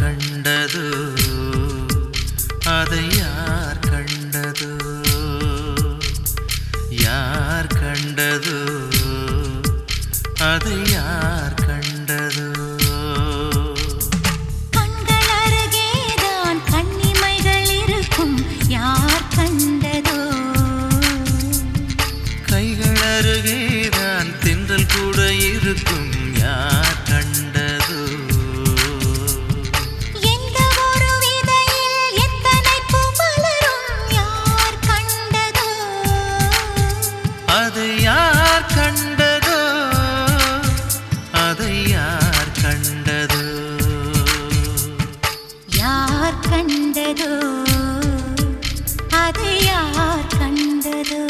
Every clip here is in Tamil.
கண்டதோ அதை யார் கண்டதோ யார் கண்டதோ அதை யார் கண்டதோ கண்கள் அருகேதான் கண்ணிமைகள் இருக்கும் யார் கண்டதோ கைகள் அருகேதான் தென்றல் கூட இருக்கும் யார் கண்டதோ எந்த ஒரு விதையில் எத்தனை பூ மலரும் யார் கண்டதோ அதை யார் கண்டதோ அதை யார் கண்டதோ யார் கண்டதோ அதை யார் கண்டதோ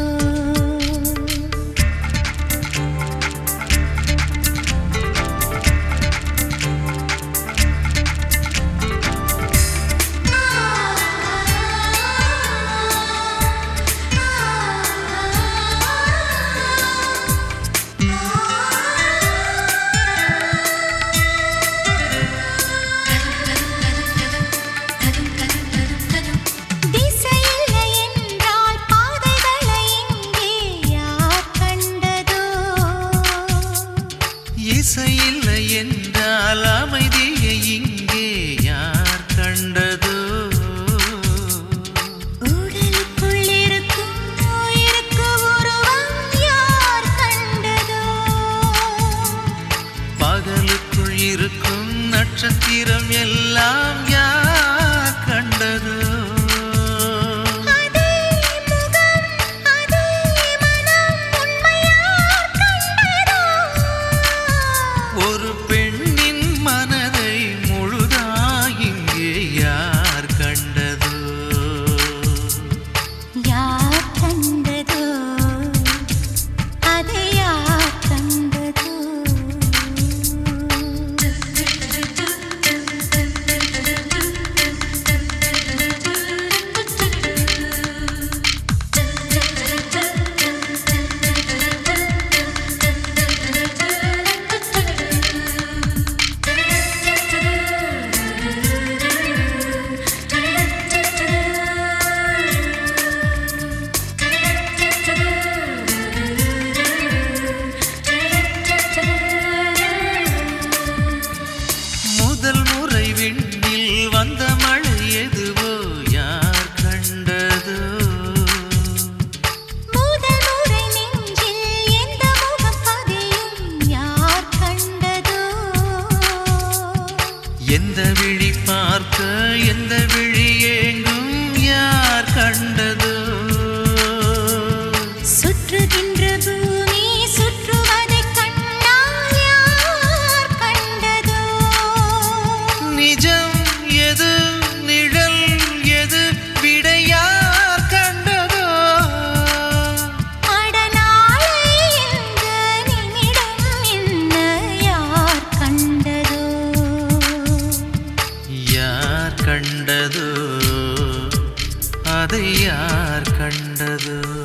திசையில்லை என்றால் பாதைகளை இங்கே யார் கண்டதோ இசையில்லை என்றால் அமைதியை இங்கே யார் கண்டதோ உடலுக்குள் இருக்கும் உயிருக்கு உருவம் யார் கண்டதோ பகலுக்குள் இருக்கும் நட்சத்திரம் எல்லாம் யார் கண்டதோ அதே முகம் அதே மனம் உண்மை யார் கண்டதோ ஒரு பெண்ணின் மனதை முழுதாய் இங்கே யார் கண்டதோ யார் கண்டதோ அதை யார் கண்டதோ முதல் முறை விண்ணில் வந்த மழை எதுவோ யார் கண்டதோ முதல் முறை நெஞ்சில் எந்த முகம் பதியும் யார் கண்டதோ எந்த விழி பார்க்க எந்த விழி ஏங்கும் யார் கண்டதோ சுற்றுகின்ற பூமி சுற்றுவதைக் கண்டால் யார் கண்டதோ நிஜம் எது நிழல் எது விடை யார் கண்டதோ அடநாளை இந்த நிமிடம் என்ன யார் கண்டதோ யார் கண்டதோ அதை யார் கண்டதோ